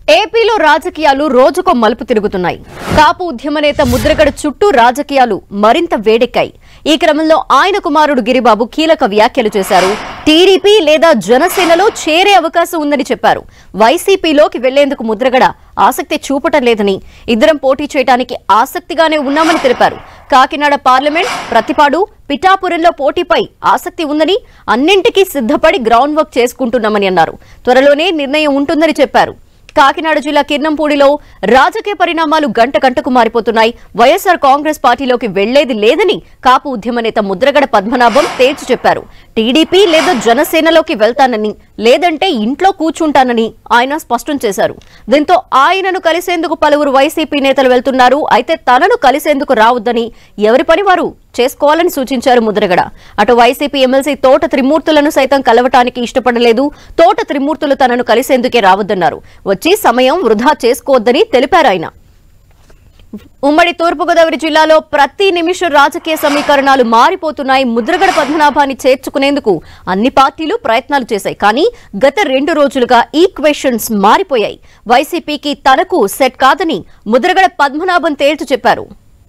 ఏపీలో రాజకీయాలు రోజుకో మలుపు తిరుగుతున్నాయి కాపు ఉద్యమ నేత ముద్రగడ చుట్టూ రాజకీయాలు మరింత వేడెక్కాయి ఈ క్రమంలో ఆయన కుమారుడు గిరిబాబు కీలక వ్యాఖ్యలు చేశారు టీడీపీ లేదా జనసేనలో చేరే అవకాశం ఉందని చెప్పారు వైసీపీలోకి వెళ్లేందుకు ముద్రగడ ఆసక్తి చూపటం లేదని ఇద్దరం పోటీ చేయడానికి ఆసక్తిగానే ఉన్నామని తెలిపారు కాకినాడ పార్లమెంట్ ప్రతిపాడు పిఠాపురంలో పోటీపై ఆసక్తి ఉందని అన్నింటికీ సిద్ధపడి గ్రౌండ్ వర్క్ చేసుకుంటున్నామని అన్నారు త్వరలోనే నిర్ణయం ఉంటుందని చెప్పారు కాకినాడ జిల్లా కిర్నంపూడిలో రాజకీయ పరిణామాలు గంట గంటకు మారిపోతున్నాయి వైఎస్ఆర్ కాంగ్రెస్ పార్టీలోకి వెళ్లేది లేదని కాపు ఉద్యమ నేత ముద్రగడ పద్మనాభం తేల్చి చెప్పారు టీడీపీ లేదా జనసేనలోకి వెళ్తానని లేదంటే ఇంట్లో కూర్చుంటానని ఆయన స్పష్టం చేశారు దీంతో ఆయనను కలిసేందుకు పలువురు వైసీపీ నేతలు వెళ్తున్నారు అయితే తనను కలిసేందుకు రావద్దని ఎవరి పని వారు చేసుకోవాలని సూచించారు ముద్రగడ అటు వైసీపీ ఎమ్మెల్సీ తోట త్రిమూర్తులను సైతం కలవటానికి ఇష్టపడలేదు తోట త్రిమూర్తులు తనను కలిసేందుకే రావద్దన్నారు వచ్చి సమయం వృధా చేసుకోవద్దని తెలిపారు ఆయన ఉమ్మడి తూర్పుగోదావరి జిల్లాలో ప్రతి నిమిషం రాజకీయ సమీకరణాలు మారిపోతున్నాయి ముద్రగడ పద్మనాభాన్ని చేర్చుకునేందుకు అన్ని పార్టీలు ప్రయత్నాలు చేశాయి కానీ గత రెండు రోజులుగా ఈక్వేషన్స్ మారిపోయాయి వైసీపీకి తనకు సెట్ కాదని ముద్రగడ పద్మనాభం తేల్చి చెప్పారు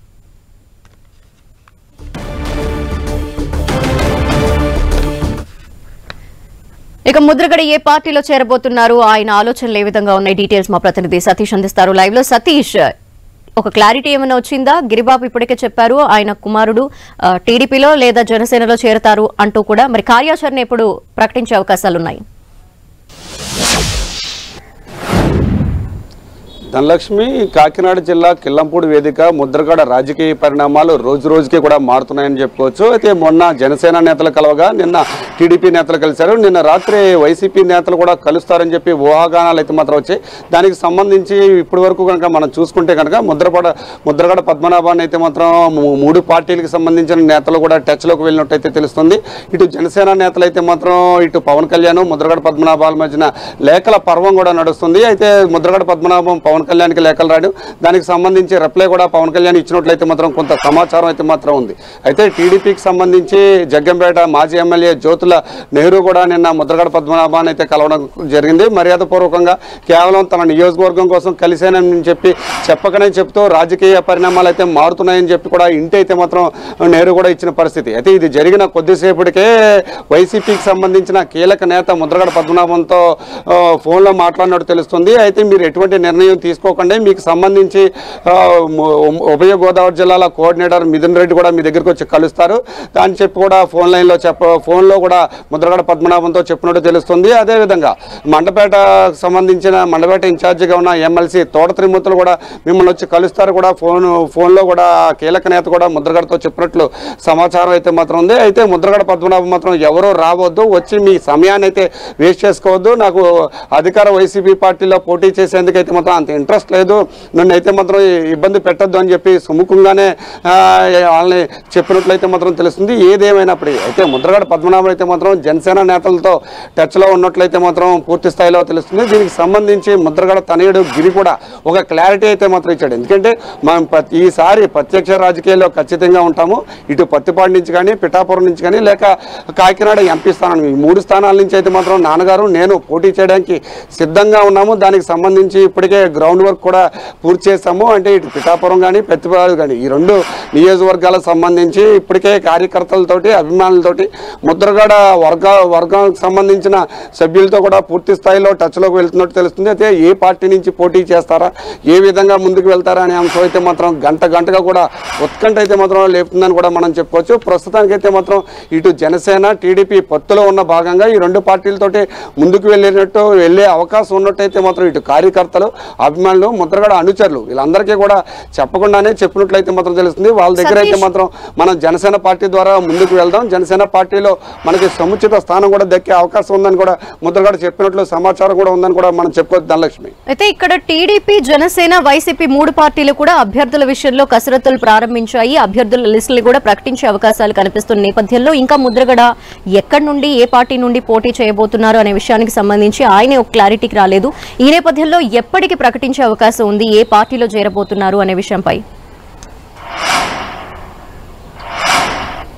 ఇక ముద్రగడ ఏ పార్టీలో చేరబోతున్నారు ఆయన ఆలోచనలు ఏ విధంగా ఉన్నాయి డీటెయిల్స్ మా ప్రతినిధి సతీష్ అందిస్తారు లైవ్ లో సతీష్ ఒక క్లారిటీ ఏమైనా వచ్చిందా గిరిబాబు ఇప్పటికే చెప్పారు ఆయన కుమారుడు ఆ, టీడీపీలో లేదా జనసేనలో చేరతారు అంటూ కూడా మరి కార్యాచరణ ఎప్పుడు ప్రకటించే అవకాశాలు ఉన్నాయి ధనలక్ష్మి కాకినాడ జిల్లా కిల్లంపూడి వేదిక ముద్రగడ రాజకీయ పరిణామాలు రోజు రోజుకి కూడా మారుతున్నాయని చెప్పుకోవచ్చు అయితే మొన్న జనసేన నేతలు కలవగా నిన్న టీడీపీ నేతలు కలిశారు నిన్న రాత్రి వైసీపీ నేతలు కూడా కలుస్తారని చెప్పి ఊహాగానాలు అయితే మాత్రం వచ్చాయి దానికి సంబంధించి ఇప్పటి వరకు కనుక మనం చూసుకుంటే కనుక ముద్రపడ ముద్రగడ పద్మనాభాన్ని అయితే మాత్రం మూ- మూడు పార్టీలకు సంబంధించిన నేతలు కూడా టచ్లోకి వెళ్ళినట్టయితే తెలుస్తుంది ఇటు జనసేన నేతలు అయితే మాత్రం ఇటు పవన్ కళ్యాణ్ ముద్రగడ పద్మనాభాల మధ్యన లేఖల పర్వం కూడా నడుస్తుంది అయితే ముద్రగడ పద్మనాభం పవన్ కళ్యాణ్కి లేఖలు రాయడం దానికి సంబంధించి రిప్లై కూడా పవన్ కళ్యాణ్ ఇచ్చినట్లయితే మాత్రం కొంత సమాచారం అయితే మాత్రం ఉంది అయితే టీడీపీకి సంబంధించి జగ్గంపేట మాజీ ఎమ్మెల్యే జ్యోతుల నెహ్రూ కూడా నిన్న ముద్రగడ పద్మనాభాన్ని అయితే కలవడం జరిగింది మర్యాదపూర్వకంగా కేవలం తన నియోజకవర్గం కోసం కలిశానని చెప్పి చెప్పకనే చెప్తూ రాజకీయ పరిణామాలు అయితే మారుతున్నాయని చెప్పి కూడా ఇంటి అయితే మాత్రం నెహ్రూ కూడా ఇచ్చిన పరిస్థితి అయితే ఇది జరిగిన కొద్దిసేపటికే వైసీపీకి సంబంధించిన కీలక నేత ముద్రగడ పద్మనాభంతో ఆ, ఫోన్లో మాట్లాడినట్టు తెలుస్తుంది అయితే మీరు ఎటువంటి నిర్ణయం తీసుకోకండి మీకు సంబంధించి ఆ, ము- ఉభయ గోదావరి జిల్లాల కోఆర్డినేటర్ మిథున్ రెడ్డి కూడా మీ దగ్గరికి వచ్చి కలుస్తారు అని చెప్పి కూడా ఫోన్ లైన్లో చెప్ప ఫోన్లో కూడా ముద్రగడ పద్మనాభంతో చెప్పినట్టు తెలుస్తుంది అదేవిధంగా మండపేట సంబంధించిన మండపేట ఇన్ఛార్జిగా ఉన్న ఎమ్మెల్సీ తోట త్రిమూర్తులు కూడా మిమ్మల్ని వచ్చి కలుస్తారు కూడా ఫోన్ ఫోన్లో కూడా కీలక నేత కూడా ముద్రగడతో చెప్పినట్లు సమాచారం అయితే మాత్రం ఉంది అయితే ముద్రగడ పద్మనాభం మాత్రం ఎవరో రావద్దు వచ్చి మీ సమయాన్ని అయితే వేస్ట్ చేసుకోవద్దు నాకు అధికార వైసీపీ పార్టీలో పోటీ చేసేందుకైతే మాత్రం అంత ఇంట్రెస్ట్ లేదు నన్ను అయితే మాత్రం ఇబ్బంది పెట్టద్దు అని చెప్పి సుముఖంగానే ఆ, వాళ్ళని చెప్పినట్లయితే మాత్రం తెలుస్తుంది ఏదేమైనప్పటికీ అయితే ముద్రగడ పద్మనాభం అయితే మాత్రం జనసేన నేతలతో టచ్లో ఉన్నట్లయితే మాత్రం పూర్తి స్థాయిలో తెలుస్తుంది దీనికి సంబంధించి ముద్రగడ తనయుడు గిరి కూడా ఒక క్లారిటీ అయితే మాత్రం ఇచ్చాడు ఎందుకంటే మనం ప్రతి- ఈసారి ప్రత్యక్ష రాజకీయాల్లో ఖచ్చితంగా ఉంటాము ఇటు పత్తిపాడు నుంచి కానీ పిఠాపురం నుంచి కానీ లేక కాకినాడ ఎంపీ స్థానం ఈ మూడు స్థానాల నుంచి అయితే మాత్రం నాన్నగారు నేను పోటీ చేయడానికి సిద్ధంగా ఉన్నాము దానికి సంబంధించి ఇప్పటికే గ్రౌండ్ వర్క్ కూడా పూర్తి చేస్తాము అంటే ఇటు పిఠాపురం కానీ పత్తిపాడు కానీ ఈ రెండు నియోజకవర్గాలకు సంబంధించి ఇప్పటికే కార్యకర్తలతోటి అభిమానులతోటి ముద్రగడ వర్గ వర్గానికి సంబంధించిన సభ్యులతో కూడా పూర్తి స్థాయిలో టచ్లోకి వెళ్తున్నట్టు తెలుస్తుంది అయితే ఏ పార్టీ నుంచి పోటీ చేస్తారా ఏ విధంగా ముందుకు వెళ్తారా అనే అంశం అయితే మాత్రం గంట గంటగా కూడా ఉత్కంఠ అయితే మాత్రం లేపుతుందని కూడా మనం చెప్పుకోవచ్చు ప్రస్తుతానికైతే మాత్రం ఇటు జనసేన టీడీపీ పొత్తులో ఉన్న భాగంగా ఈ రెండు పార్టీలతోటి ముందుకు వెళ్ళినట్టు వెళ్ళే అవకాశం ఉన్నట్టయితే మాత్రం ఇటు కార్యకర్తలు అభిమానులు ముద్రగడ అనుచరులు వీళ్ళందరికీ కూడా చెప్పకుండానే చెప్పినట్లయితే మాత్రం తెలుస్తుంది వాళ్ళ దగ్గర అయితే సతీష్. మాత్రం మనం జనసేన పార్టీ ద్వారా ముందుకు వెళ్దాం జనసేన పార్టీలో మనకి సముచిత స్థానం కూడా దక్కే అవకాశం ఉందని కూడా ముద్రగడ చెప్పినట్లు సమాచారం కూడా ఉందని కూడా మనం చెప్పుకోవచ్చు ధనలక్ష్మి అయితే ఇక్కడ టీడీపీ జనసేన వైసీపీ మూడు పార్టీలు కూడా అభ్యర్థుల విషయంలో కసరత్తులు ప్రారంభించాయి అభ్యర్థుల లిస్టులు కూడా ప్రకటించే అవకాశాలు కనిపిస్తున్న నేపథ్యంలో ఇంకా ముద్రగడ ఎక్కడి నుండి ఏ పార్టీ నుండి పోటీ చేయబోతున్నారు అనే విషయానికి సంబంధించి ఆయనే ఒక క్లారిటీకి రాలేదు ఈ నేపథ్యంలో ఎప్పటికి ప్రకటించే అవకాశం ఉంది ఏ పార్టీలో చేరబోతున్నారు అనే విషయంపై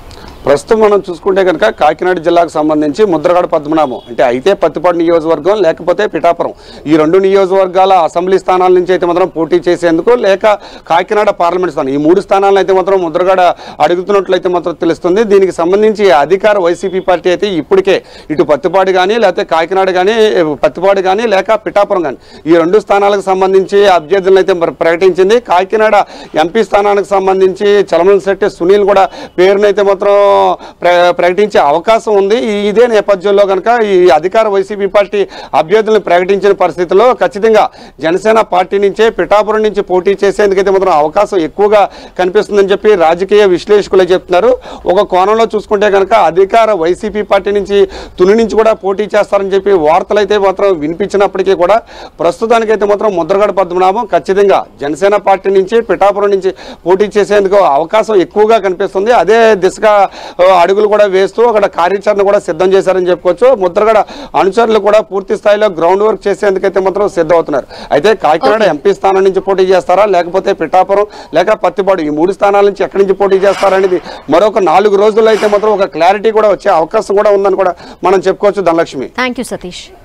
ప్రస్తుతం మనం చూసుకుంటే కనుక కాకినాడ జిల్లాకు సంబంధించి ముద్రగడ పద్మనాభం అంటే అయితే పత్తిపాడు నియోజకవర్గం లేకపోతే పిఠాపురం ఈ రెండు నియోజకవర్గాల అసెంబ్లీ స్థానాల నుంచి అయితే మాత్రం పోటీ చేసేందుకు లేక కాకినాడ పార్లమెంట్ స్థానం ఈ మూడు స్థానాలను అయితే మాత్రం ముద్రగడ అడుగుతున్నట్లయితే మాత్రం తెలుస్తుంది దీనికి సంబంధించి అధికార వైసీపీ పార్టీ అయితే ఇప్పటికే ఇటు పత్తిపాడు కానీ లేకపోతే కాకినాడ కానీ పత్తిపాడు కానీ లేక పిఠాపురం కానీ ఈ రెండు స్థానాలకు సంబంధించి అభ్యర్థులను అయితే మరి ప్రకటించింది కాకినాడ ఎంపీ స్థానానికి సంబంధించి చలమల శెట్టి సునీల్ కూడా పేరునైతే మాత్రం ప్ర- ప్రకటించే అవకాశం ఉంది ఈ- ఇదే నేపథ్యంలో కనుక ఈ అధికార వైసీపీ పార్టీ అభ్యర్థులను ప్రకటించిన పరిస్థితిలో ఖచ్చితంగా జనసేన పార్టీ నుంచే పిఠాపురం నుంచి పోటీ చేసేందుకైతే మాత్రం అవకాశం ఎక్కువగా కనిపిస్తుందని చెప్పి రాజకీయ విశ్లేషకులే చెప్తున్నారు ఒక కోణంలో చూసుకుంటే కనుక అధికార వైసీపీ పార్టీ నుంచి తుని నుంచి కూడా పోటీ చేస్తారని చెప్పి వార్తలు అయితే మాత్రం వినిపించినప్పటికీ కూడా ప్రస్తుతానికైతే మాత్రం ముద్రగడ పద్మనాభం ఖచ్చితంగా జనసేన పార్టీ నుంచి పిఠాపురం నుంచి పోటీ చేసేందుకు అవకాశం ఎక్కువగా కనిపిస్తుంది అదే దిశగా ఆ, అడుగులు కూడా వేస్తూ అక్కడ కార్యాచరణ కూడా సిద్ధం చేశారని చెప్పుకోవచ్చు ముద్రగడ అనుచరులు కూడా పూర్తి స్థాయిలో గ్రౌండ్ వర్క్ చేసేందుకైతే మాత్రం సిద్ధమవుతున్నారు అయితే కాకినాడ ఎంపీ స్థానం నుంచి పోటీ చేస్తారా లేకపోతే పిఠాపురం లేక పత్తిపాడు ఈ మూడు స్థానాల నుంచి ఎక్కడి నుంచి పోటీ చేస్తారనేది మరొక నాలుగు రోజుల్లో అయితే మాత్రం ఒక క్లారిటీ కూడా వచ్చే అవకాశం కూడా ఉందని కూడా మనం చెప్పుకోవచ్చు ధనలక్ష్మి థ్యాంక్ యూ సతీష్